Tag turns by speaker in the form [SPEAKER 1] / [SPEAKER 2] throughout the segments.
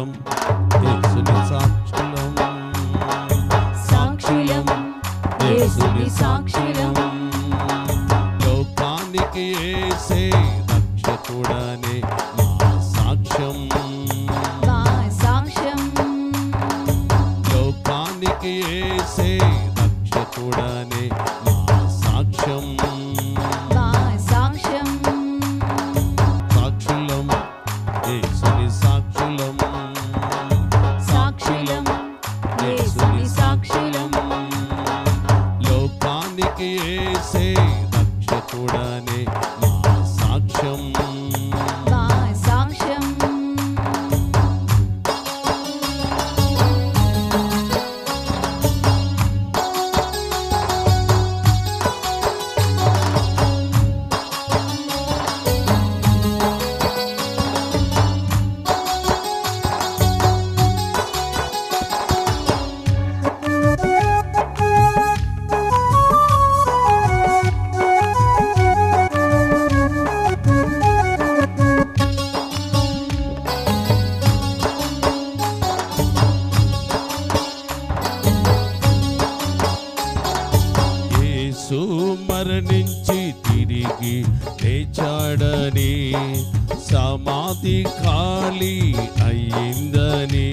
[SPEAKER 1] సాక్షులం యేసుని సాక్షులం
[SPEAKER 2] సాక్షులం యేసుని సాక్షులం
[SPEAKER 1] లోకానికి ఏసే రక్షకుడనే మా సాక్ష్యం
[SPEAKER 2] మా సాక్ష్యం
[SPEAKER 1] లోకానికి ఏసే రక్షకుడనే మా సాక్ష్యం
[SPEAKER 2] మా సాక్ష్యం
[SPEAKER 1] సాక్షులం యేసుని సాక్షులం
[SPEAKER 2] సాక్షులం యేసుని సాక్షులం
[SPEAKER 1] లోకానికి ఏసే రక్షకుడనే మా సాక్ష్యం
[SPEAKER 2] మా సాక్ష్యం
[SPEAKER 1] యేసు మరణించి తిరిగి లేచాడని సమాధి ఖాళీ అయ్యిందని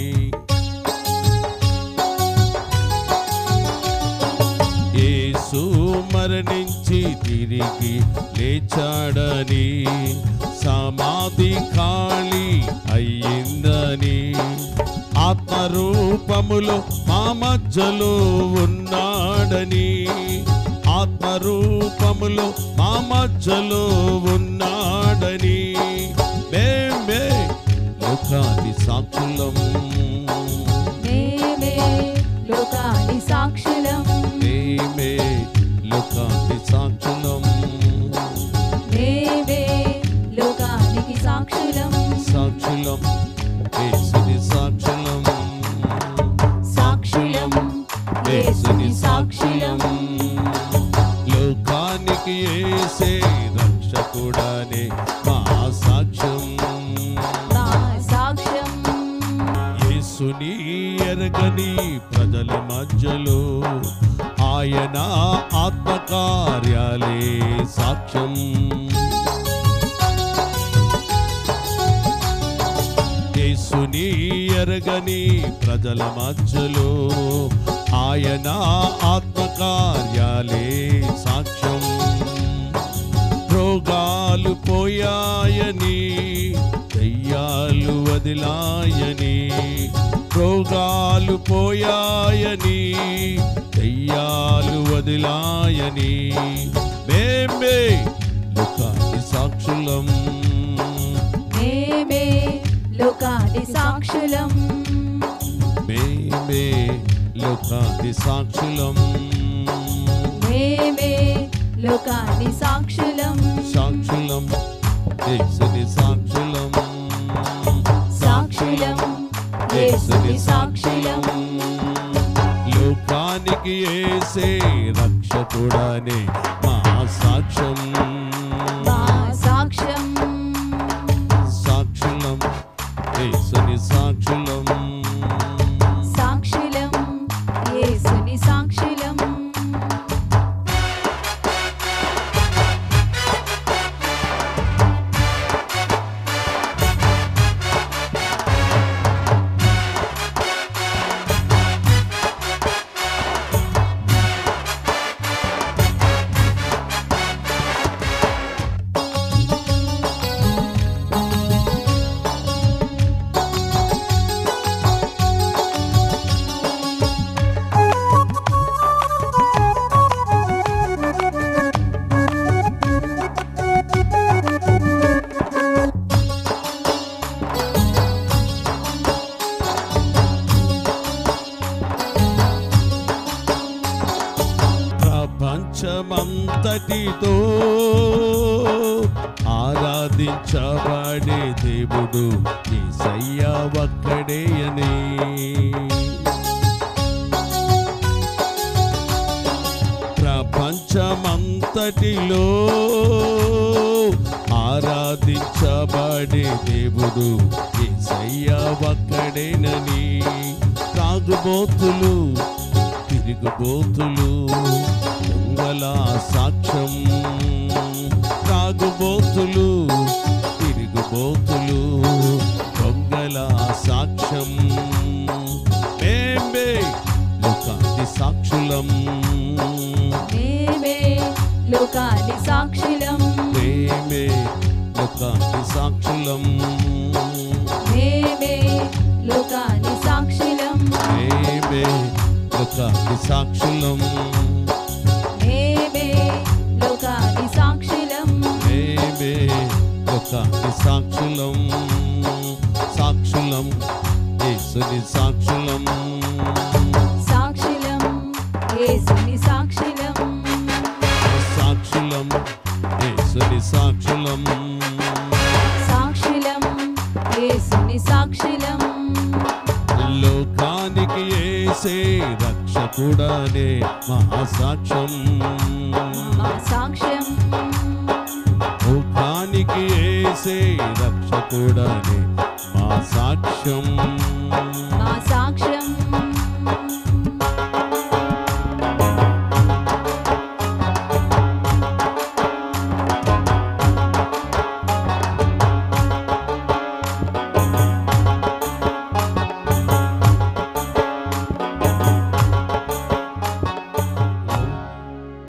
[SPEAKER 1] యేసు మరణించి తిరిగి లేచాడని సమాధి ఖాళీ అయ్యిందని ఆత్మరూపములో మా మధ్యలో ఉన్నాడని ఆత్మరూపములో మా మధ్యలో ఉన్నాడని మేమే లోకాది సాక్షులం
[SPEAKER 2] మేమే లోకాని సాక్షులం
[SPEAKER 1] మేమే లోకాది సాక్షులం
[SPEAKER 2] మేమే లోకానికి సాక్షులం
[SPEAKER 1] సాక్షులం యేసుని సాక్షులం
[SPEAKER 2] సాక్షులం యేసుని సాక్షులం
[SPEAKER 1] లోకానికి ఏసే రక్షకుడనే మా సాక్ష్యం
[SPEAKER 2] మా సాక్ష్యం
[SPEAKER 1] యేసుని ఎరగని ప్రజల మధ్యలో ఆయన ఆత్మకార్యాలే సాక్ష్యం యేసుని ఎరగని ప్రజల మధ్యలో ఆయన ఆత్మకార్యాలే సాక్ష్యం రోగాలు పోయాయని దయ్యాలు వదిలాయని రోగాలు పోయాయని దయ్యాలు వదిలాయని మేమే లుకాని సాక్షులం
[SPEAKER 2] మేమే లోకాని సాక్షులం
[SPEAKER 1] మేమే లోకాది సాక్షులం
[SPEAKER 2] మేమే లోకాని సాక్షులం
[SPEAKER 1] సాక్షులం యేసుని సాక్షులం
[SPEAKER 2] సాక్షులం యేసుని సాక్షులం
[SPEAKER 1] లోకానికి ఏసే రక్షకుడనే మా సాక్ష్యం
[SPEAKER 2] మా సాక్ష్యం
[SPEAKER 1] సాక్షులం యేసుని సాక్షులం
[SPEAKER 2] సాక్షులం యేసుని సాక్షులం
[SPEAKER 1] ప్రపంచమంతటితో ఆరాధించబడే దేవుడు ఈసయ్య ఒక్కడే అని ప్రపంచమంతటిలో ఆరాధించబడే దేవుడు ఏసయ్య ఒక్కడేనని తాగుబోతులు తిరుగుబోతులు దొంగల సాక్ష్యం తాగుబోతులు తిరుగుబోతులు దొంగల సాక్ష్యం మేమే లోకాన్ని సాక్షులం
[SPEAKER 2] మేమే లోకాని సాక్షులం
[SPEAKER 1] మేమే లోకాన్ని సాక్షులం
[SPEAKER 2] మేమే లోకాని సాక్షులం
[SPEAKER 1] మేమే లోకాన్ని సాక్షులం
[SPEAKER 2] మేమే లోకాని సాక్షులం
[SPEAKER 1] మేమే లోకాన్ని సాక్షులం సాక్షులం యేసుని సాక్షులం
[SPEAKER 2] సాక్షులం యేసుని సాక్షులం
[SPEAKER 1] సాక్షులం యేసుని సాక్షులం
[SPEAKER 2] సాక్షులం యేసుని సాక్షులం
[SPEAKER 1] లోకానికి ఏసే రక్షకుడనే మహాసాక్ష్యం
[SPEAKER 2] మా సాక్ష్యం
[SPEAKER 1] లోకానికి ఏసే రక్షకుడనే మా సాక్ష్యం
[SPEAKER 2] మా